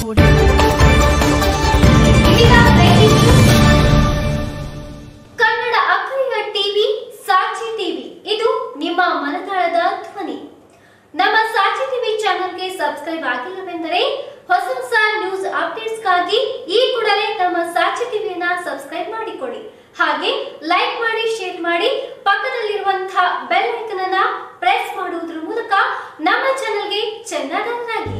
ನೋಡಿ ಇದೀಗ breaking news. Kannada ಅಗ್ರಣಿಯ ಟಿವಿ ಸಾಕ್ಷಿ ಟಿವಿ ಇದು ನಿಮ್ಮ ಮನದಾಳದ ಧ್ವನಿ ನಮ್ಮ ಸಾಕ್ಷಿ ಟಿವಿ ಚಾನೆಲ್ಗೆ ಸಬ್ಸ್ಕ್ರೈಬ್ ಆಗಿಲ್ಲವೆಂದರೆ ಹೊಸ ಹೊಸ ನ್ಯೂಸ್ ಅಪ್ಡೇಟ್ಸ್ಗಾಗಿ ಈ ಕೂಡಲೇ ನಮ್ಮ ಸಾಕ್ಷಿ ಟಿವಿಯನ್ನ ಸಬ್ಸ್ಕ್ರೈಬ್ ಮಾಡಿಕೊಳ್ಳಿ ಹಾಗೆ ಲೈಕ್ ಮಾಡಿ ಶೇರ್ ಮಾಡಿ ಪಕ್ಕದಲ್ಲಿರುವಂತಹ ಬೆಲ್ ಐಕನ್ ಅನ್ನ ಪ್ರೆಸ್ ಮಾಡುವುದರ ಮೂಲಕ ನಮ್ಮ ಚಾನೆಲ್ಗೆ ಚೆನ್ನಡನ್ನಾಗಿ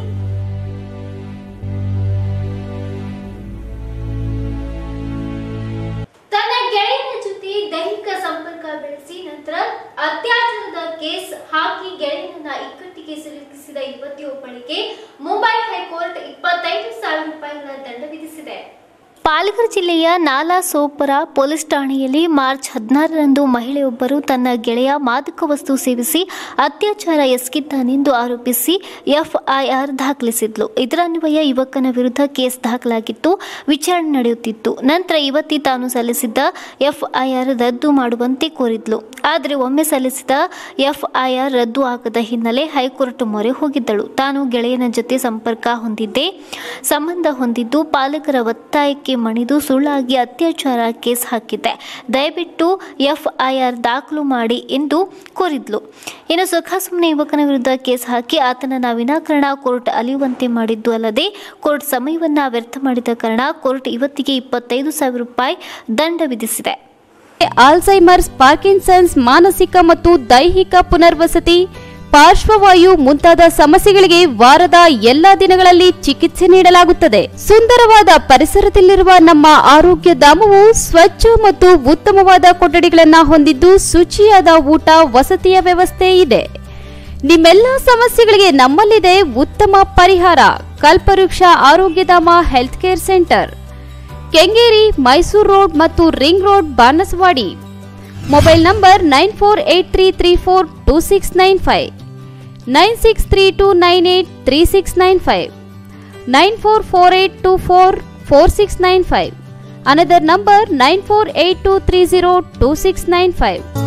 ತನ್ನ ಗೆಳೆಯನ ಜೊತೆ ದೈಹಿಕ ಸಂಪರ್ಕ ಬೆಳೆಸಿ ನಂತರ ಅತ್ಯಾಚಾರದ ಕೇಸ್ ಹಾಕಿ ಗೆಳೆಯನನ್ನ ಇಕ್ಕಟ್ಟಿಗೆ ಸಿಲುಕಿಸಿದ ಯುವತಿಯೊಬ್ಬಳಿಗೆ ಮುಂಬೈ ಹೈಕೋರ್ಟ್ ಇಪ್ಪತ್ತೈದು ಸಾವಿರ ರೂಪಾಯಿಗಳ ದಂಡ ವಿಧಿಸಿದೆ ಪಾಲಘರ್ ಜಿಲ್ಲೆಯ ನಾಲಾ ಸೋಪರ ಪೊಲೀಸ್ ಠಾಣೆಯಲ್ಲಿ ಮಾರ್ಚ್ ಹದಿನಾರರಂದು ಮಹಿಳೆಯೊಬ್ಬರು ತನ್ನ ಗೆಳೆಯ ಮಾದಕ ವಸ್ತು ಸೇವಿಸಿ ಅತ್ಯಾಚಾರ ಎಸಗಿದ್ದಾನೆಂದು ಆರೋಪಿಸಿ ಎಫ್ಐಆರ್ ದಾಖಲಿಸಿದ್ಲು ಇದರನ್ವಯ ಯುವಕನ ವಿರುದ್ಧ ಕೇಸ್ ದಾಖಲಾಗಿತ್ತು ವಿಚಾರಣೆ ನಡೆಯುತ್ತಿತ್ತು ನಂತರ ಯುವತಿ ತಾನು ಸಲ್ಲಿಸಿದ್ದ ಎಫ್ಐಆರ್ ರದ್ದು ಮಾಡುವಂತೆ ಕೋರಿದ್ಲು ಆದರೆ ಒಮ್ಮೆ ಸಲ್ಲಿಸಿದ ಎಫ್ಐಆರ್ ರದ್ದು ಆಗದ ಹಿನ್ನೆಲೆ ಹೈಕೋರ್ಟ್ ಮೊರೆ ಹೋಗಿದ್ದಳು ತಾನು ಗೆಳೆಯನ ಜೊತೆ ಸಂಪರ್ಕ ಹೊಂದಿದ್ದೆ ಸಂಬಂಧ ಹೊಂದಿದ್ದು ಪಾಲಕರ ಒತ್ತಾಯಕ್ಕೆ ಮಣಿದು ಸುಳ್ಳಾಗಿ ಅತ್ಯಾಚಾರ ಕೇಸ್ ಹಾಕಿದ್ದೆ ದಯವಿಟ್ಟು ಎಫ್ಐಆರ್ ದಾಖಲು ಮಾಡಿ ಎಂದು ಕೋರಿದ್ಲು ಇನ್ನು ಸುಖ ಸುಮ್ಮನೆ ಯುವಕನ ವಿರುದ್ಧ ಕೇಸ್ ಹಾಕಿ ಆತನನ್ನ ವಿನಾಕಾರಣ ಕೋರ್ಟ್ ಅಲಿಯುವಂತೆ ಮಾಡಿದ್ದು ಅಲ್ಲದೆ ಕೋರ್ಟ್ ಸಮಯವನ್ನ ವ್ಯರ್ಥ ಮಾಡಿದ ಕಾರಣ ಕೋರ್ಟ್ ಇವತ್ತಿಗೆ ಇಪ್ಪತ್ತೈದು ಸಾವಿರ ರೂಪಾಯಿ ದಂಡ ವಿಧಿಸಿದೆ ಆಲ್ಝೈಮರ್ಸ್ ಪಾರ್ಕಿನ್ಸನ್ಸ್ ಮಾನಸಿಕ ಮತ್ತು ದೈಹಿಕ ಪುನರ್ವಸತಿ ಪಾರ್ಶ್ವವಾಯು ಮುಂತಾದ ಸಮಸ್ಯೆಗಳಿಗೆ ವಾರದ ಎಲ್ಲಾ ದಿನಗಳಲ್ಲಿ ಚಿಕಿತ್ಸೆ ನೀಡಲಾಗುತ್ತದೆ ಸುಂದರವಾದ ಪರಿಸರದಲ್ಲಿರುವ ನಮ್ಮ ಆರೋಗ್ಯ ಧಾಮವು ಸ್ವಚ್ಛ ಮತ್ತು ಉತ್ತಮವಾದ ಕೊಠಡಿಗಳನ್ನು ಹೊಂದಿದ್ದು ಶುಚಿಯಾದ ಊಟ ವಸತಿಯ ವ್ಯವಸ್ಥೆ ಇದೆ ನಿಮ್ಮೆಲ್ಲ ಸಮಸ್ಯೆಗಳಿಗೆ ನಮ್ಮಲ್ಲಿದೆ ಉತ್ತಮ ಪರಿಹಾರ Kalpavriksha Arogyadhama health care centre Kengeri Mysuru road ಮತ್ತು ring road Banaswadi mobile number nine four eight three three four two six nine five nine six three two nine eight three six nine five nine four four eight two four four six nine five another number nine four eight two three zero two six nine five